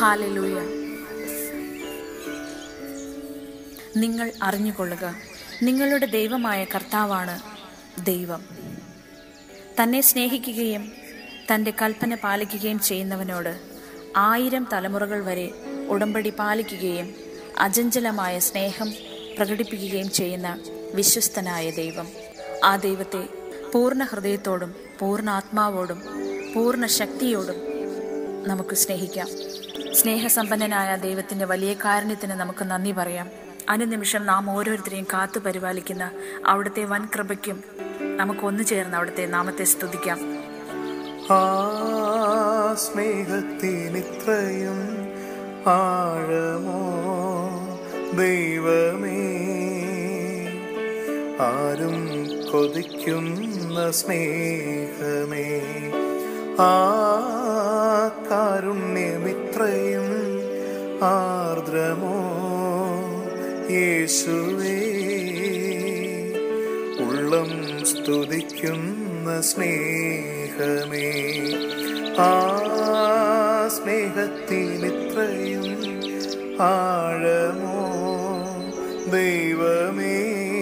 hallelujah നിങ്ങൾ അറിഞ്ഞുകൊള്ളുക നിങ്ങളുടെ ദൈവമായ കർത്താവാണ് ദൈവം തന്നെ സ്നേഹിക്കുകയും തൻ്റെ കൽപ്പന പാലിക്കുകയും ചെയ്യുന്നവനോട് ആയിരം തലമുറകൾ വരെ ഉടമ്പടി പാലിക്കുകയും അചഞ്ചലമായ സ്നേഹം പ്രകടിപ്പിക്കുകയും ചെയ്യുന്ന വിശ്വസ്തനായ ദൈവം ആ ദൈവത്തെ പൂർണ്ണ ഹൃദയത്തോടും പൂർണ്ണ ആത്മാവോടും പൂർണ്ണ ശക്തിയോടും നമുക്ക് സ്നേഹിക്കാം സ്നേഹസമ്പന്നനായ ദൈവത്തിന്റെ വലിയ കാരുണ്യത്തിന് നമുക്ക് നന്ദി പറയാം അനുനിമിഷം നാം ഓരോരുത്തരെയും കാത്തു പരിപാലിക്കുന്ന അവിടുത്തെ വൻ കൃപയ്ക്കും നമുക്ക് ഒന്നു ചേർന്ന് അവിടുത്തെ നാമത്തെ സ്തുതിക്കാം ആ സ്നേഹത്തിനിത്രയും ആഴമോ ദൈവമേ ആരും കൊതിക്കുന്ന സ്നേഹമേ ആ കാരുണ്യമിത്രയും ആർദ്രമോ യേശുവേ ഉള്ളം സ്തുതിക്കുന്ന സ്നേഹമേ ആ സ്നേഹത്തിനിത്രയും ആഴമോ ദൈവമേ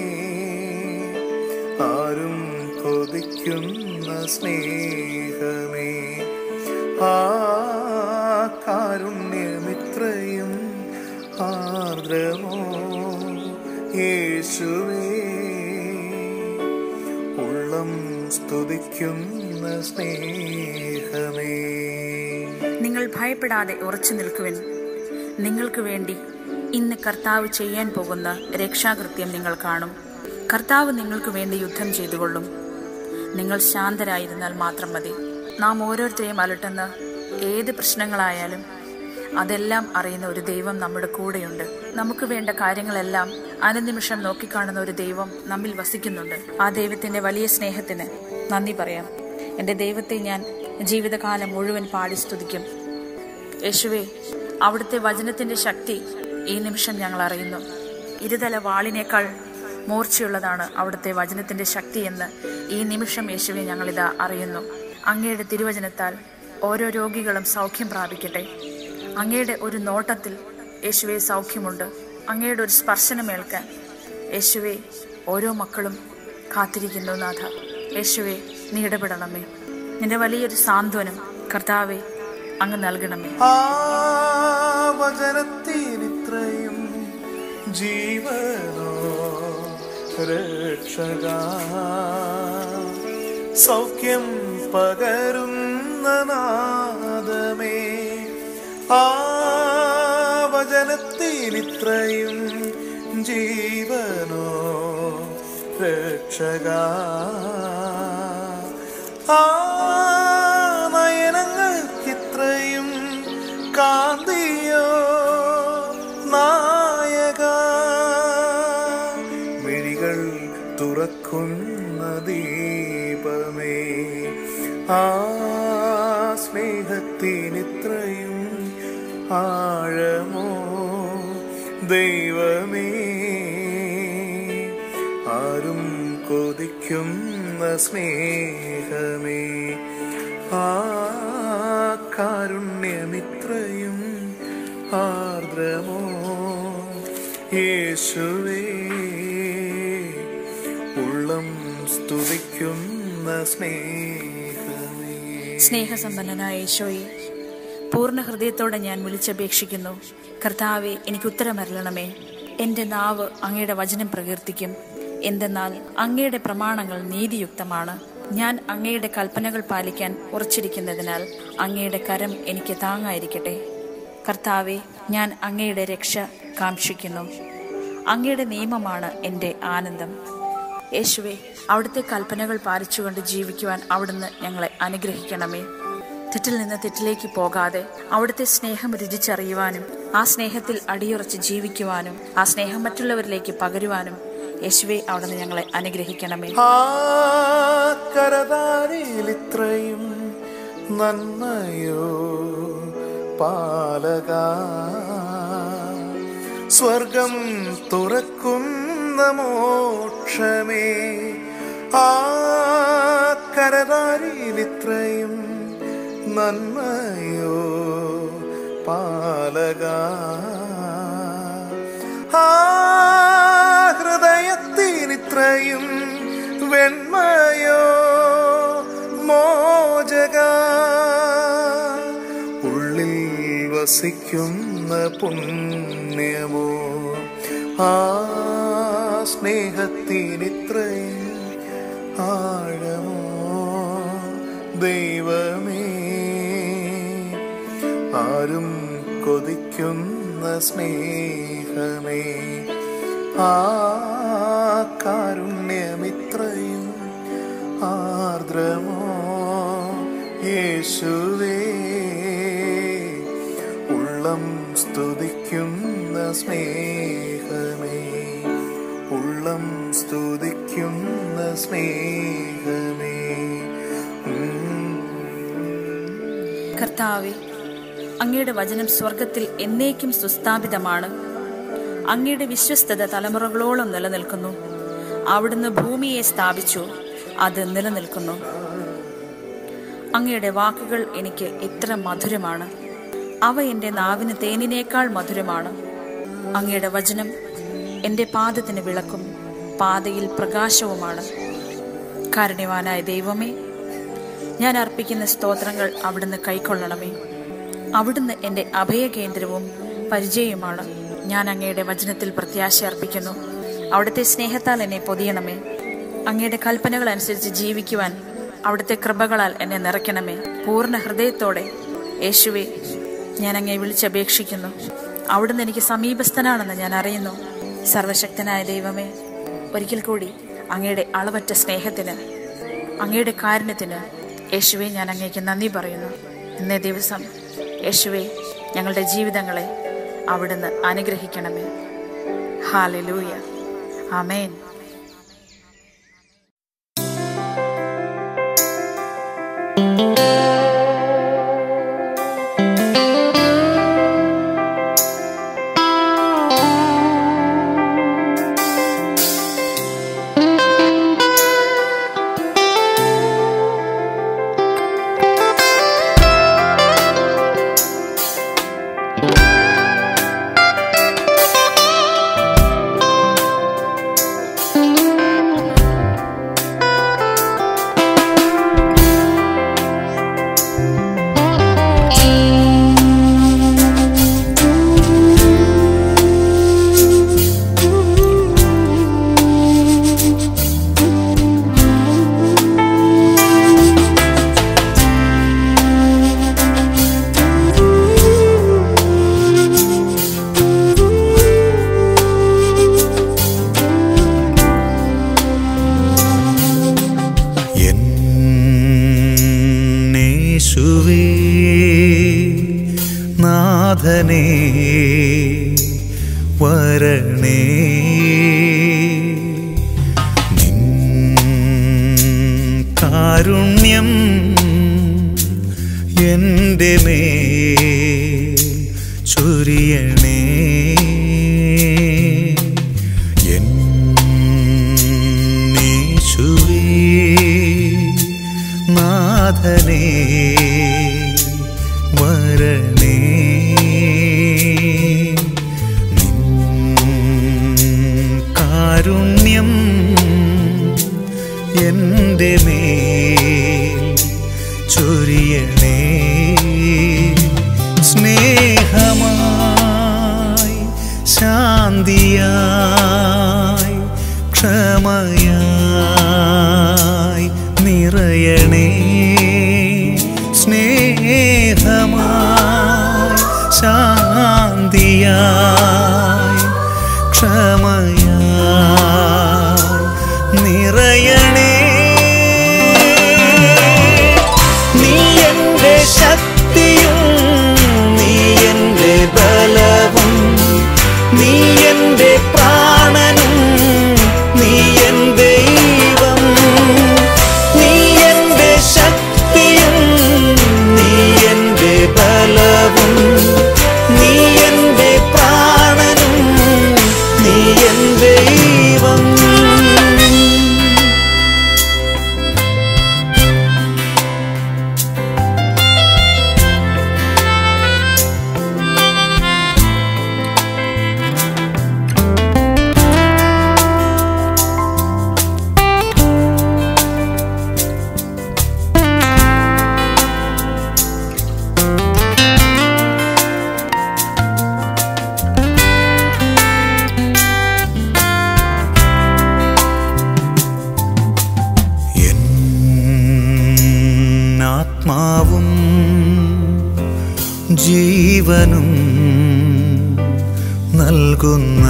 ആരും കൊതിക്കുന്ന സ്നേഹമേ ആ കാരുണ്യമിത്രയും ആർദ്രമോ യേശുവേ ഉള്ളം സ്തുതിക്കുന്ന സ്നേഹമേ നിങ്ങൾ ഭയപ്പെടാതെ ഉറച്ചു നിൽക്കുവിൻ നിങ്ങൾക്ക് വേണ്ടി ഇന്ന് കർത്താവ് ചെയ്യാൻ പോകുന്ന രക്ഷാകൃത്യം നിങ്ങൾ കാണും കർത്താവ് നിങ്ങൾക്ക് വേണ്ടി യുദ്ധം ചെയ്തുകൊള്ളും നിങ്ങൾ ശാന്തരായിരുന്നാൽ മാത്രം മതി നാം ഓരോരുത്തരെയും അലട്ടുന്ന ഏത് പ്രശ്നങ്ങളായാലും അതെല്ലാം അറിയുന്ന ഒരു ദൈവം നമ്മുടെ കൂടെയുണ്ട് നമുക്ക് വേണ്ട കാര്യങ്ങളെല്ലാം അനുനിമിഷം നോക്കിക്കാണുന്ന ഒരു ദൈവം നമ്മിൽ വസിക്കുന്നുണ്ട് ആ ദൈവത്തിന്റെ വലിയ സ്നേഹത്തിന് നന്ദി പറയാം എൻ്റെ ദൈവത്തെ ഞാൻ ജീവിതകാലം മുഴുവൻ പാടി സ്തുതിക്കും യേശുവേ അവിടുത്തെ വചനത്തിന്റെ ശക്തി ഈ നിമിഷം ഞങ്ങൾ അറിയുന്നു ഇരുതല വാളിനേക്കാൾ മൂർച്ചയുള്ളതാണ് അവിടുത്തെ വചനത്തിന്റെ ശക്തി എന്ന് ഈ നിമിഷം യേശുവെ ഞങ്ങളിതാ അറിയുന്നു അങ്ങയുടെ തിരുവചനത്താൽ ഓരോ രോഗികളും സൗഖ്യം പ്രാപിക്കട്ടെ അങ്ങയുടെ ഒരു നോട്ടത്തിൽ യേശുവെ സൗഖ്യമുണ്ട് അങ്ങയുടെ ഒരു സ്പർശനമേൽക്കാൻ യേശുവെ ഓരോ മക്കളും കാത്തിരിക്കുന്നു നാഥ യേശുവെ നീ ഇടപെടണമേ നിന്റെ വലിയൊരു സാന്ത്വനം കർത്താവെ അങ്ങ് നൽകണമേ ആ വചനത്തിനിത്രയും ജീവനോ രക്ഷക സൗഖ്യം പകരുന്ന നാദമേ ആ വചനത്തിനിത്രയും ജീവനോ രക്ഷക ആ നയനങ്ങൾക്കിത്രയും കാന്തിയോ നായക മിഴികൾ തുറക്കുന്ന ദീപമേ ആ സ്നേഹത്തിനിത്രയും ആഴമോ ദൈവമേ ആരും കൊതിക്കുന്ന സ്നേഹമേ ആ കാരുണ്യമിത്രയും ആർദ്രമോ യേശുവേ ഉള്ളം സ്തുതിക്കുന്ന സ്നേഹമേ സ്നേഹസമ്പന്നനായ യേശോയെ പൂർണ്ണ ഹൃദയത്തോടെ ഞാൻ വിളിച്ചപേക്ഷിക്കുന്നു കർത്താവെ എനിക്ക് ഉത്തരമരളണമേ എൻ്റെ നാവ് അങ്ങയുടെ വചനം പ്രകീർത്തിക്കും എന്തെന്നാൽ അങ്ങയുടെ പ്രമാണങ്ങൾ നീതിയുക്തമാണ് ഞാൻ അങ്ങയുടെ കൽപ്പനകൾ പാലിക്കാൻ ഉറച്ചിരിക്കുന്നതിനാൽ അങ്ങയുടെ കരം എനിക്ക് താങ്ങായിരിക്കട്ടെ കർത്താവെ ഞാൻ അങ്ങയുടെ രക്ഷ കാക്ഷിക്കുന്നു അങ്ങയുടെ നിയമമാണ് എൻ്റെ ആനന്ദം യേശുവെ അവിടുത്തെ കൽപ്പനകൾ പാലിച്ചുകൊണ്ട് ജീവിക്കുവാൻ അവിടുന്ന് ഞങ്ങളെ അനുഗ്രഹിക്കണമേ തെറ്റിൽ നിന്ന് തെറ്റിലേക്ക് പോകാതെ അവിടുത്തെ സ്നേഹം രുചിച്ചറിയുവാനും ആ സ്നേഹത്തിൽ അടിയുറച്ച് ജീവിക്കുവാനും ആ സ്നേഹം മറ്റുള്ളവരിലേക്ക് പകരുവാനും യേശുവെ അവിടുന്ന് ഞങ്ങളെ അനുഗ്രഹിക്കണമേ ആ കരതാരിലിത്രയും നന്മയോ പാലക സ്വർഗം തുറക്കുന്ന മോക്ഷമേ ആ കരതാരിലിത്രയും നന്മയോ പാലക ആ ഹൃദയത്തിനിത്രയും വെണ്മയോ മോചക ഉള്ളിൽ വസിക്കുന്ന പുണ്യമോ ആ സ്നേഹത്തിനിത്രയും ആഴമോ ദൈവമേ ആരും കൊതിക്കുന്ന സ്നേഹമേ ആ കാരുണ്യമിത്രയും ആർദ്രമോ യേശുവേ ഉള്ളം സ്തുതിക്കുന്ന സ്നേഹമേ ഉള്ളം സ്തുതിക്കുന്ന സ്നേഹമേ കർത്താവെ അങ്ങയുടെ വചനം സ്വർഗത്തിൽ എന്നേക്കും സുസ്ഥാപിതമാണ് അങ്ങയുടെ വിശ്വസ്തത തലമുറകളോളം നിലനിൽക്കുന്നു അവിടുന്ന് ഭൂമിയെ സ്ഥാപിച്ചു അത് നിലനിൽക്കുന്നു അങ്ങയുടെ വാക്കുകൾ എനിക്ക് എത്ര മധുരമാണ് അവ എൻ്റെ നാവിന് തേനിനേക്കാൾ മധുരമാണ് അങ്ങയുടെ വചനം എൻ്റെ പാദത്തിന് വിളക്കും പാതയിൽ പ്രകാശവുമാണ് കാരുണ്യവാനായ ദൈവമേ ഞാൻ അർപ്പിക്കുന്ന സ്തോത്രങ്ങൾ അവിടുന്ന് കൈക്കൊള്ളണമേ അവിടുന്ന് എൻ്റെ അഭയകേന്ദ്രവും പരിചയവുമാണ് ഞാൻ അങ്ങയുടെ വചനത്തിൽ പ്രത്യാശ അർപ്പിക്കുന്നു അവിടുത്തെ സ്നേഹത്താൽ എന്നെ പൊതിയണമേ അങ്ങയുടെ കൽപ്പനകൾ അനുസരിച്ച് ജീവിക്കുവാൻ അവിടുത്തെ കൃപകളാൽ എന്നെ നിറയ്ക്കണമേ പൂർണ്ണ ഹൃദയത്തോടെ യേശുവെ ഞാൻ അങ്ങയെ വിളിച്ചപേക്ഷിക്കുന്നു അവിടുന്ന് എനിക്ക് സമീപസ്ഥനാണെന്ന് ഞാൻ അറിയുന്നു സർവശക്തനായ ദൈവമേ ഒരിക്കൽ കൂടി അങ്ങയുടെ അളവറ്റ സ്നേഹത്തിന് അങ്ങയുടെ കാരുണ്യത്തിന് യേശുവെ ഞാൻ അങ്ങേക്ക് നന്ദി പറയുന്നു ഇന്നേ ദിവസം യേശുവെ ഞങ്ങളുടെ ജീവിതങ്ങളെ അവിടുന്ന് അനുഗ്രഹിക്കണമേ ഹാലലൂയ ആമേൻ എന്നേശുവേ നാഥനേ വരണേ നിൻ കാരുണ്യം എൻ്റെ മേൽ ചൊരിയണേ എന്നേശുവേ നാഥനേ വരണേ നിൻ കാരുണ്യം എൻ്റെ മേൽ ചൊരിയണേ സ്നേഹമായി ശാന്തിയായി ക്ഷമയായി നിറയണേ സ്നേഹമായി ശാന്തിയായി ക്ഷമയായി നിറയണേ നീ എന്റെ ശക്തിയും നീ എന്റെ ബലവും നീ എന്റെ പ്രാണനും നീ എൻ ദൈവം നീ എന്റെ ശക്തിയും നീ എന്റെ ബലവും നീ എന്റെ പ്രാണനും നീ ആത്മാവും ജീവനും നൽകുന്ന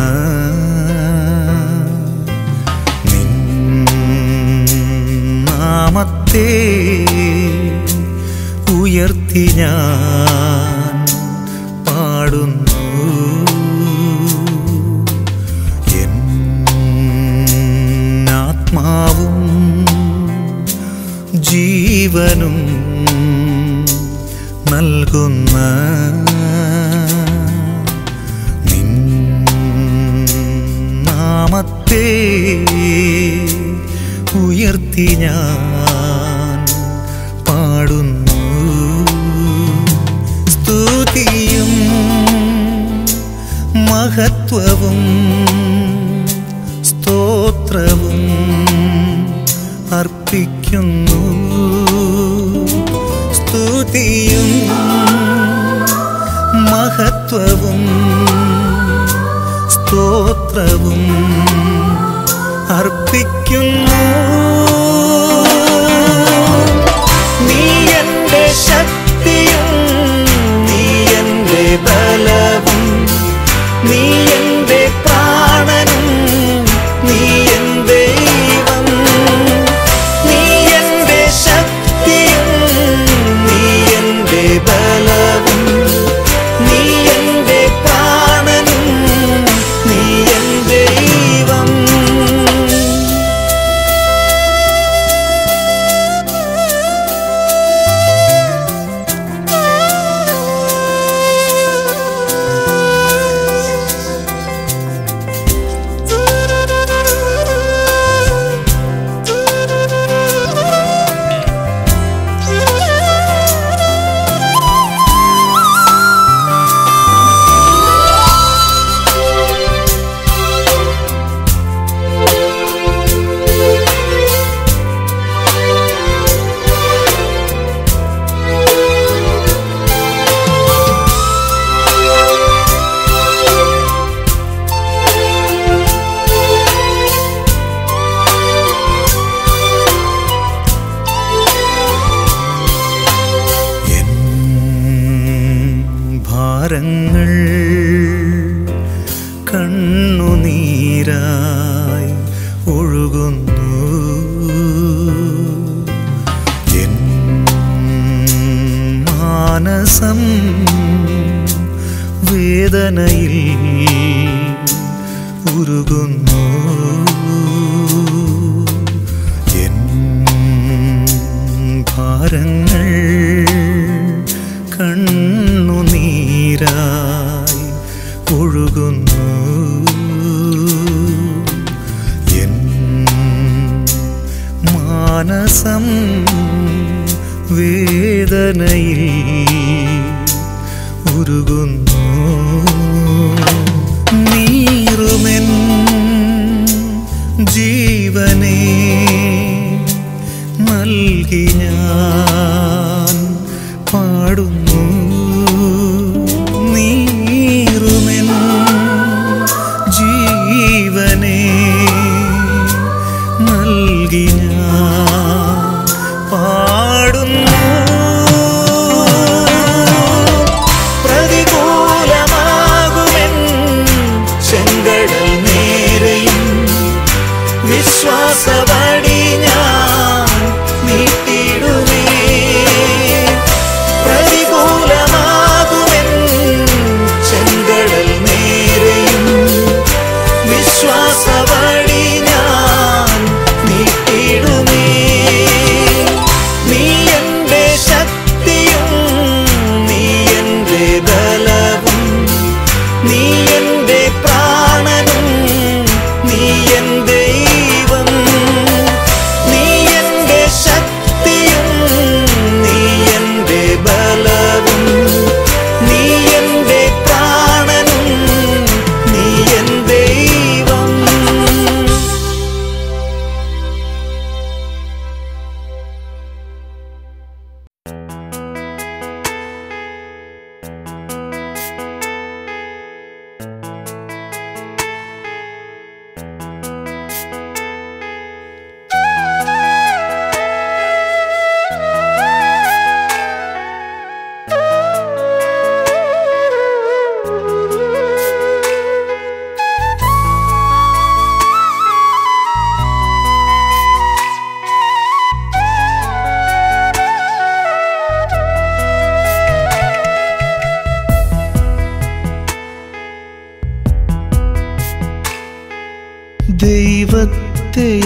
നിൻ നാമത്തെ ഉയർത്തി ഞാൻ പാടുന്നു എൻ ആത്മാവും ജീവനും നൽകുന്ന നിൻ നാമത്തെ ഉയർത്തി ഞാൻ പാടുന്നു സ്തുതിയും മഹത്വവും സ്തോത്രവും അർപ്പിക്കുന്നു സ്തുതിയും മഹത്വവും സ്തോത്രവും അർപ്പിക്കുന്നു നീ എന്റെ ശക്തിയും നീ എന്റെ ബലവും നീ എന്റെ പ്രാണനും നീ എൻ ദൈവം നീ എന്റെ ശക്തിയും നീ എന്റെ ബലവും നീ എന്റെ പ്രാണനും നീ എൻ ദൈവം എൻ ഭാരങ്ങൾ കണ്ണുനീരായി ഒഴുകുന്നു എൻ മാനസം വേദനയിൽ ഉരുകുന്നു എൻ ഭാരങ്ങൾ കണ്ണുനീരായി ഒഴുകുന്നു എൻ മാനസം വേദനയിൽ ഉരുകുന്നു നീറുമെൻ ജീവനെ നൽകി ഞാൻ പാടുന്നു നീറുമെൻ ജീവനെ നൽകി ഞാൻ പാടുന്നു പ്രതികൂലമാകുമെൻ ചെങ്കടൽ നേരെയും വിശ്വാസവടി ഞാൻ നീട്ടിടുമേ പ്രതികൂല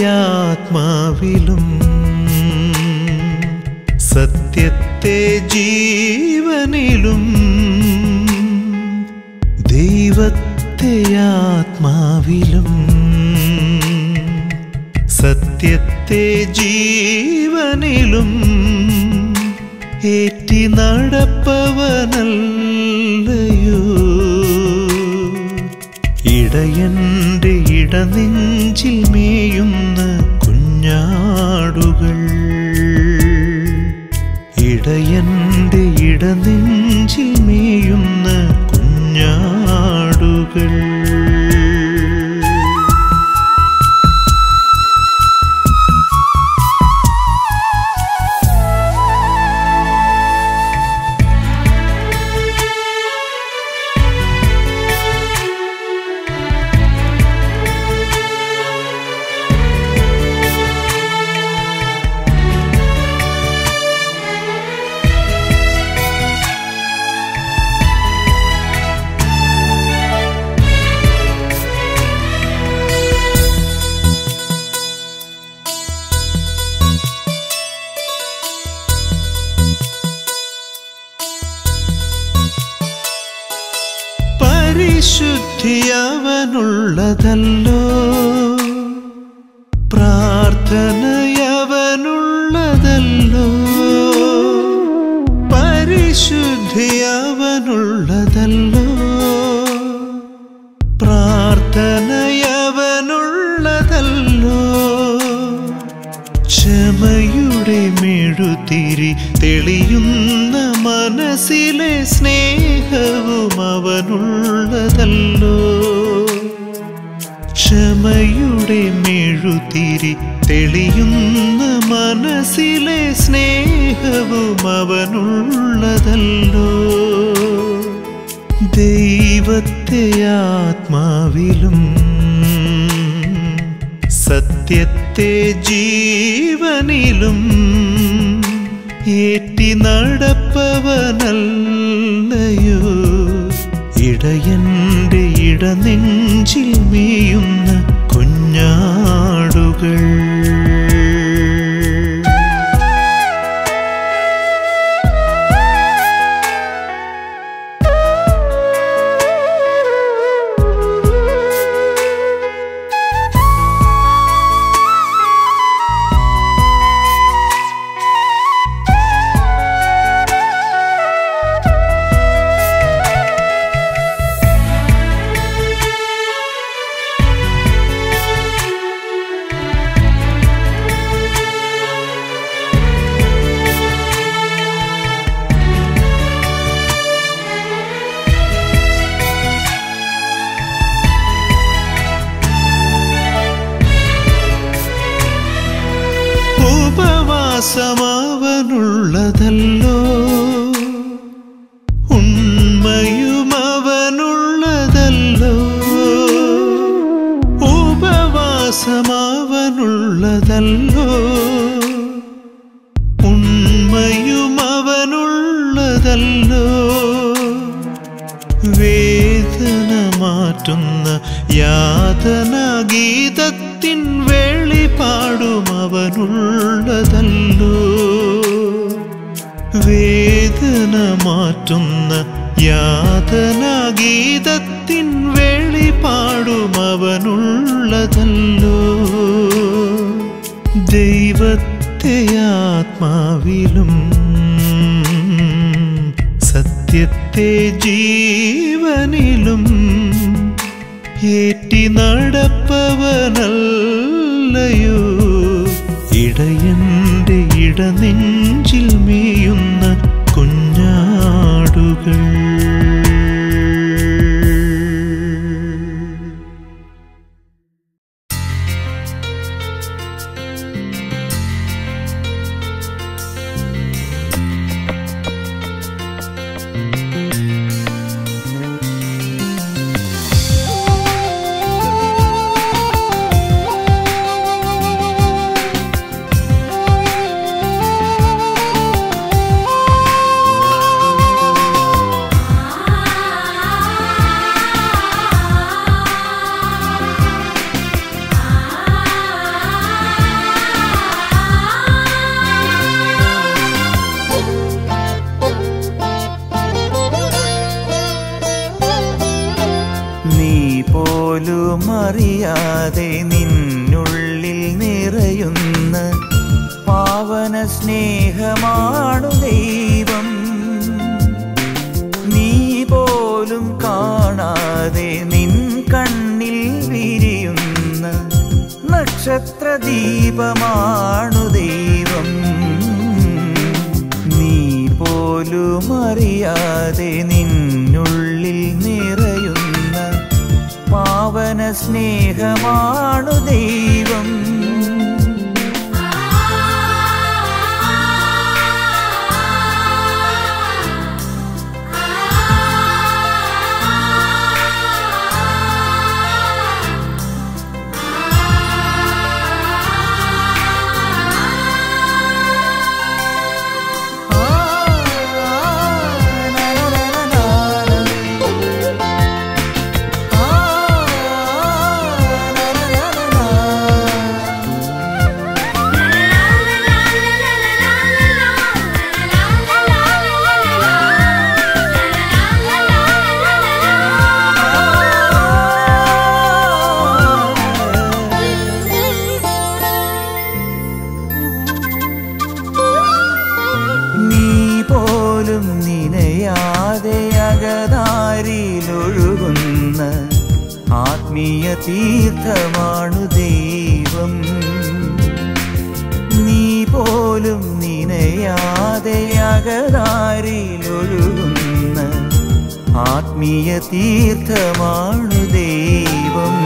ആത്മാവിലും സത്യത്തെ ജീവനിലും ദൈവത്തെ ആത്മാവിലും സത്യത്തെ ജീവനിലും ഏറ്റി നടപ്പവനല്ലയോ ഇടയന്റെ ഇടനെഞ്ചിൽ മേയുന്ന കുഞ്ഞാടുകൾ ഇടയന്റെ ഇടനെഞ്ചിൽ മേയുന്ന കുഞ്ഞാടുകൾ പരിശുദ്ധി അവനുള്ളതല്ലോ പ്രാർത്ഥനയവനുള്ളതല്ലോ പരിശുദ്ധി അവനുള്ളതല്ലോ പ്രാർത്ഥനയവനുള്ളതല്ലോ ക്ഷമയുടെ മെഴുതിരി തെളിയുന്ന മനസ്സിലെ സ്നേഹവും അവനുള്ളതല്ലോ ക്ഷമയുടെ മെഴുതിരി തെളിയുന്ന മനസ്സിലെ സ്നേഹവും അവനുള്ളതല്ലോ ദൈവത്തെ ആത്മാവിലും സത്യത്തെ ജീവനിലും ഏറ്റി നടപ്പവനല്ലയോ ഇടയന്റെ ഇടനെഞ്ചിൽ മേയുന്ന കുഞ്ഞാടുകൾ ഉപവാസമാവനുള്ളതല്ലോ ഉണ്മയും അവനുള്ളതല്ലോ ഉപവാസമാവനുള്ളതല്ലോ ഉണ്മയും അവനുള്ളതല്ലോ വേദന മാറ്റുന്ന യാതനാഗീതത്തിൻ വെളിപാടും അവനുള്ളതല്ലോ വേദന മാറ്റുന്ന യാതനാഗീതത്തിൻ വെളിപാടും അവനുള്ളതല്ലോ ദൈവത്തെ ആത്മാവിലും സത്യത്തെ ജീവനിലും ഏറ്റി നടപ്പവനല്ലയോ ഇടയന്റെ ഇടനെഞ്ചിൽ മേയുന്ന കുഞ്ഞാടുകൾ അറിയാതെ നിന്നുള്ളിൽ നിറയുന്ന പാവന സ്നേഹമാണു ദൈവം നീ പോലും കാണാതെ നിൻ കണ്ണിൽ വിരിയുന്ന നക്ഷത്ര ദീപമാണു ദൈവം നീ പോലും അറിയാതെ നിന്നുള്ളിൽ നിറയുന്ന പാവന സ്നേഹമാണു ദൈവം നീ പോലും നിനയാതെ അകതാരിയിലൊഴുകുന്ന ആത്മീയ തീർത്ഥമാണു ദൈവം നീ പോലും നിനയാതെ അകതാരിയിലൊഴുകുന്ന ആത്മീയ തീർത്ഥമാണു ദൈവം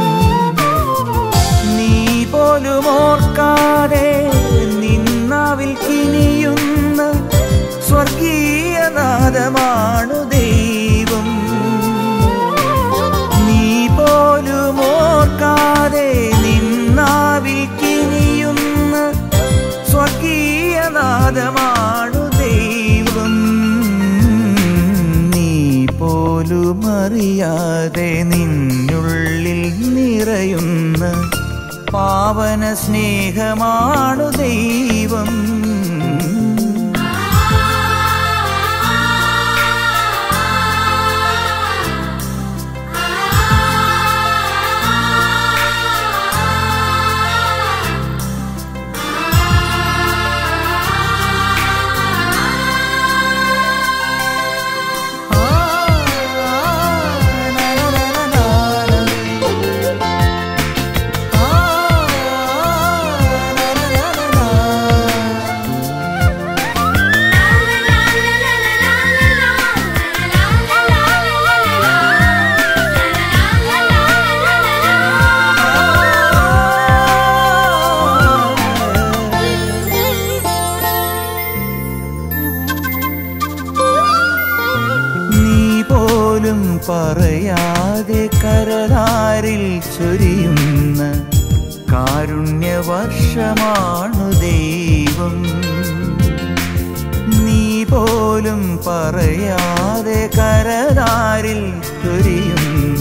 നീ പോലും ഓർക്കാതെ നിന്നാവിൽ കിനിയുന്ന സ്വർഗീയനാദമാണു ദൈവം നീ പോലും ഓർക്കാതെ നിന്നാവിൽ കിനിയുന്ന സ്വർഗീയനാദമാണു ദൈവം നീ പോലും അറിയാതെ നിന്നുള്ളിൽ നിറയുന്ന പാവന സ്നേഹമാണു ദൈവം നീ പോലും പറയാതെ കരതാരിൽ ചൊരിയുന്ന കാരുണ്യവർഷമാണു ദൈവം നീ പോലും പറയാതെ കരതാരിൽ ചൊരിയുന്ന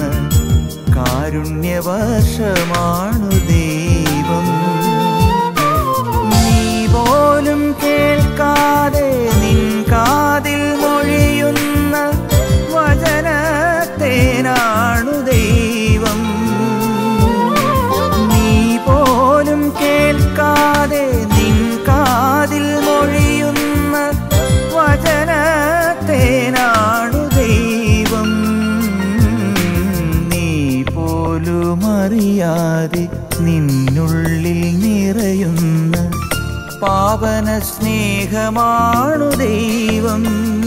കാരുണ്യവർഷമാണു ദൈവം നീ പോലും കേൾക്കാതെ നിൻ കാതിൽ മൊഴിയുന്ന വചനത്തേനാണു ദൈവം നീ പോലും കേൾക്കാതെ നിൻ കാതിൽ മൊഴിയുന്ന വചനത്തേനാണു ദൈവം നീ പോലും അറിയാതെ നിന്നുള്ളിൽ നിറയുന്ന പാവന സ്നേഹമാണു ദൈവം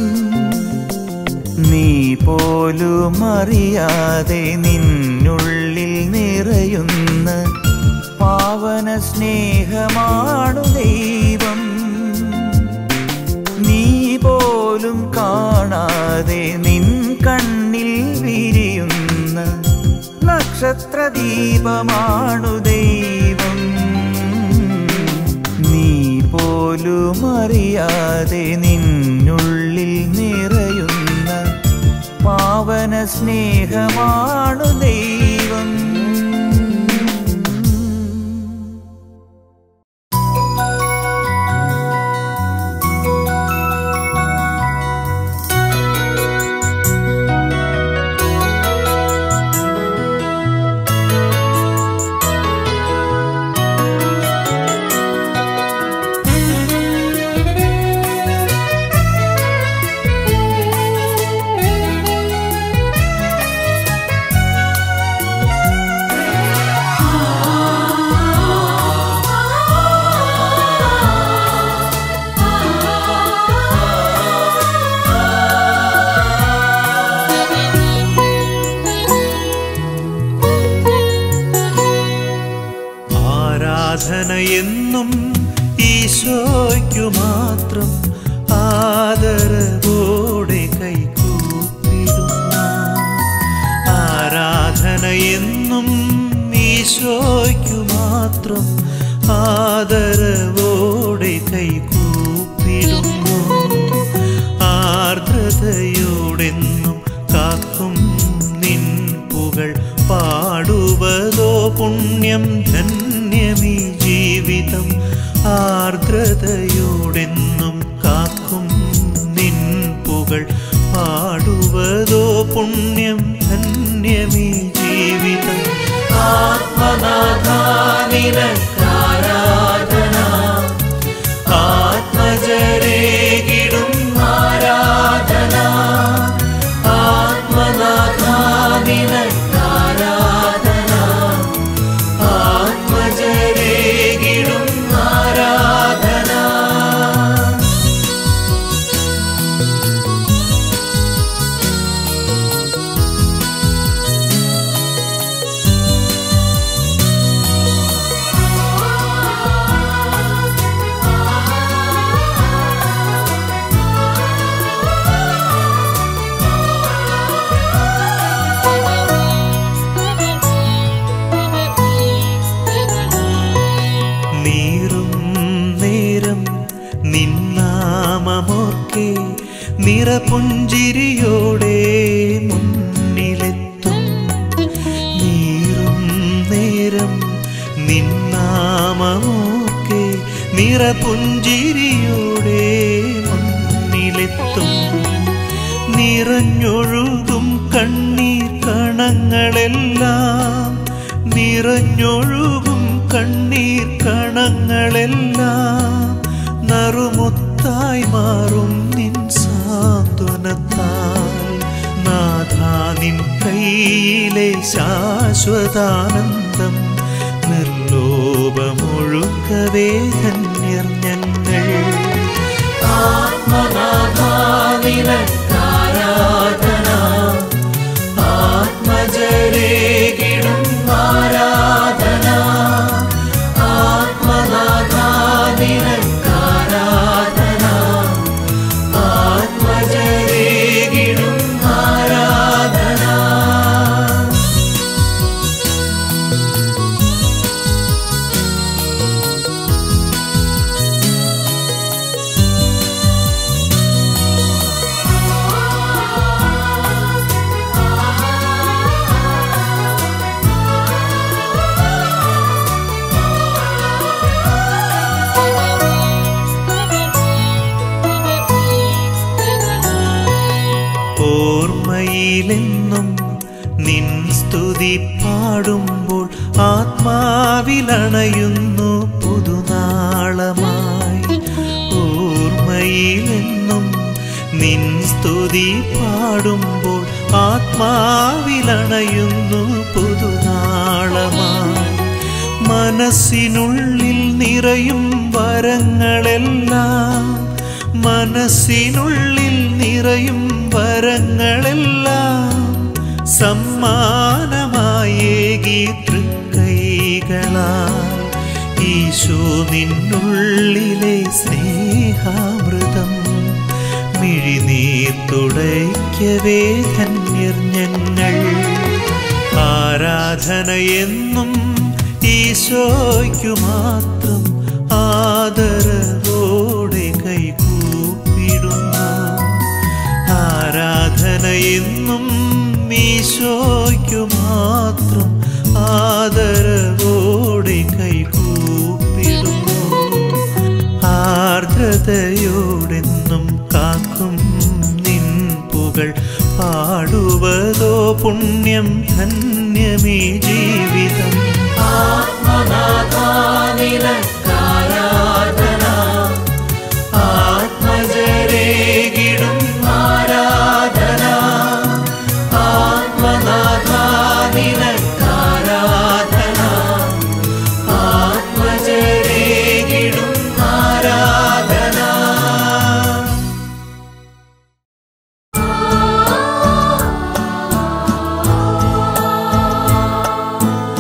നീ പോലും അറിയാതെ നിന്നുള്ളിൽ നിറയുന്ന പാവന സ്നേഹമാണു ദൈവം നീ പോലും കാണാതെ നിൻ കണ്ണിൽ വിരിയുന്ന നക്ഷത്ര ദീപമാണു ദൈവം നീ പോലും അറിയാതെ നിന്നുള്ളിൽ നിറയുന്ന പാവന സ്നേഹമാണു ദൈവം ും മാത്രം ആദരവോടെ കൈകൂപ്പിടുന്നു ആരാധന എന്നും ഈശോയ്ക്കു മാത്രം ആദരവോടെ കൈകൂപ്പിടുന്നു ആർദ്രതയോടെന്നും കാക്കും നിൻ പുകൾ പാടുവതോ പുണ്യം ധന്യമീ ജീവിതം ആർദ്രതയോടെന്നും കാക്കും നിൻ പുകൾ പാടുവതോ പുണ്യം ധന്യമീ ജീവിതം ആത്മനാഥാനിരക്കാരാധന ആത്മജരേകിടും ആരാധന ആത്മനാഥാനിരക്കാരാധന ആത്മജരേകിടും ആരാധന നീറും നേരം നിന്നാമമോർക്കെ നിറപുഞ്ചിരിയോടെ മുന്നിലെത്തും നീറും നേരം നിന്നാമമോർക്കെ നിറപുഞ്ചിരിയോടെ മുന്നിലെത്തും നിറഞ്ഞൊഴുകും കണ്ണീർ കണങ്ങളെല്ലാം നിറഞ്ഞൊഴുകും കണ്ണീർ കണങ്ങളെല്ലാം നറുമുത്തായി മാറും നിൻ സാന്ത്വനത്താൽ നാഥാ നിൻ കയ്യിലെ ശാശ്വതാനന്ദം നിർലോഭമൊഴുക്കവേ ധന്യർ ഞങ്ങൾ ആത്മനാഥാനിരക്കാരാധന ആത്മജരേകിടും ആരാധന ആത്മനാഥാനിരക്കാരാധന ആത്മജരേകിടും ആരാധന ഓർമ്മയിലെന്നും നിൻ സ്തുതി പാടുമ്പോൾ ആത്മാവിലണയുന്നു പുതുനാളമായി ഓർമ്മയിലെന്നും നിൻ സ്തുതി പാടുമ്പോൾ ആത്മാവിലണയുന്നു പുതുനാളമായി മനസ്സിനുള്ളിൽ നിറയും വരങ്ങളെല്ലാം മനസ്സിനുള്ളിൽ നിറയും വരങ്ങളെല്ലാം സമ്മാനമായേകി തൃക്കൈകളാൽ ഈശോ നിന്നുള്ളിലെ സ്നേഹാമൃതം മിഴിനീർ തുടയ്ക്കവേ ധന്യർ ഞങ്ങൾ ആരാധന എന്നും ഈശോയ്ക്കു മാത്രം ആദരവോടെ കൈകൂപ്പിടുന്നു ആരാധന എന്നും ഈശോയ്ക്കു മാത്രം ആദരവോടെ കൈകൂപ്പിടുന്നു ആർദ്രതയോടെന്നും കാക്കും നിൻ പുകൾ പാടുവതോ പുണ്യം ധന്യമീ ജീവിതം ആത്മനാഥാനിരക്കാരാധന ആത്മജരേകിടും ആരാധന ആത്മനാഥാനിരക്കാരാധന ആത്മജരേകിടും ആരാധന ആ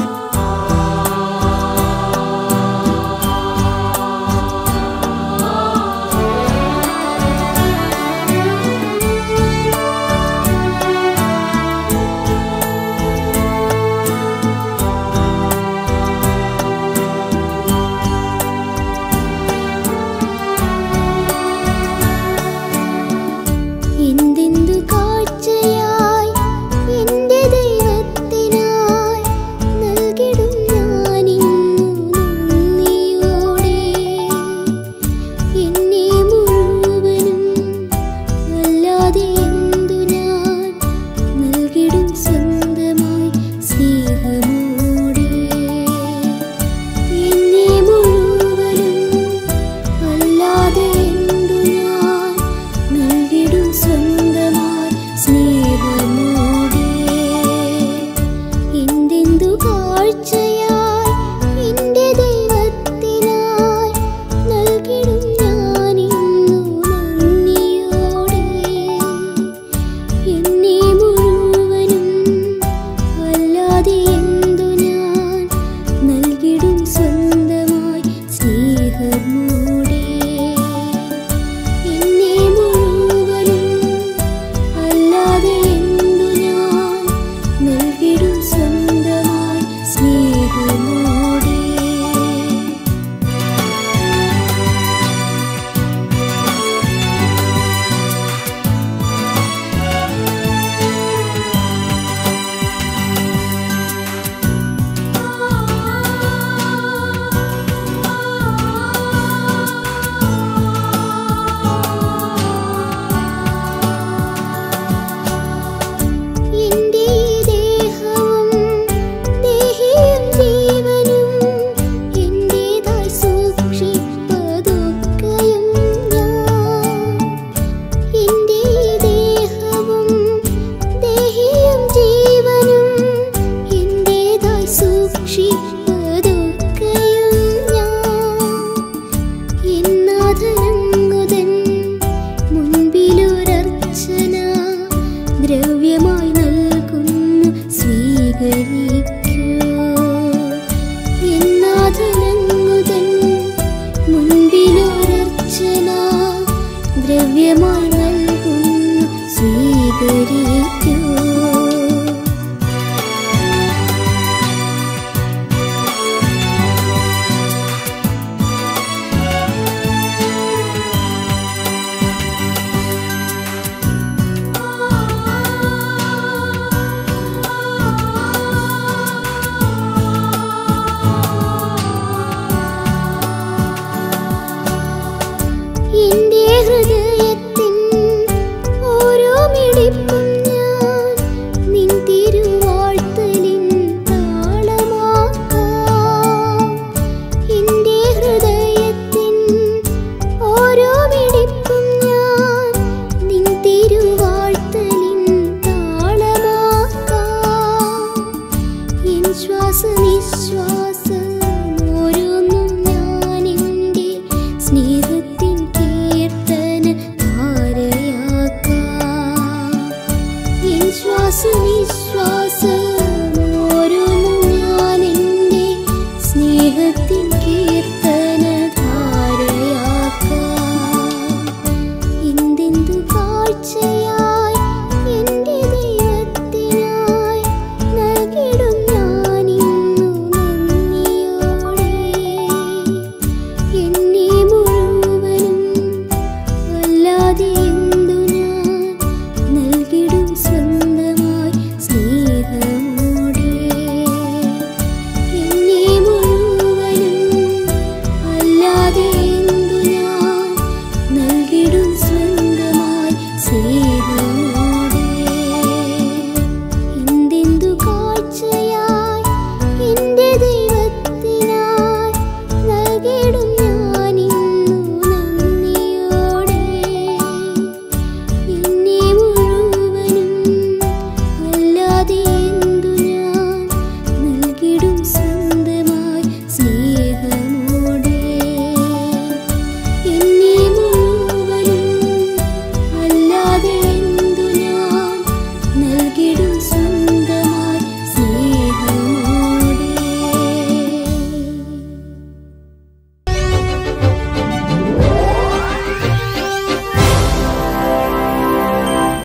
ദ്രവ്യമായി നൽകുന്നു സ്വീകരിക്കൂ